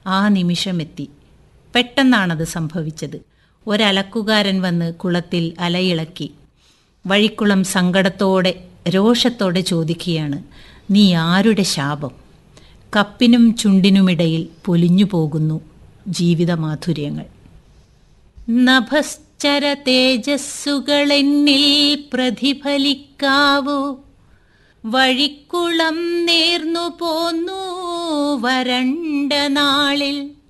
ആ നിമിഷമെത്തി പെട്ടെന്നാണത് സംഭവിച്ചത് ഒരലക്കുകാരൻ വന്ന് കുളത്തിൽ അലയിളക്കി വഴിക്കുളം സങ്കടത്തോടെ രോഷത്തോടെ ചോദിക്കുകയാണ് നീ ആരുടെ ശാപം കപ്പിനും ചുണ്ടിനുമിടയിൽ പൊലിഞ്ഞു പോകുന്നു ജീവിതമാധുര്യങ്ങൾ നഭശ്ചര തേജസ്സുകളെന്നിൽ പ്രതിഫലിക്കാവൂ വഴിക്കുളം നേർന്നു പോന്നു വരണ്ട നാളിൽ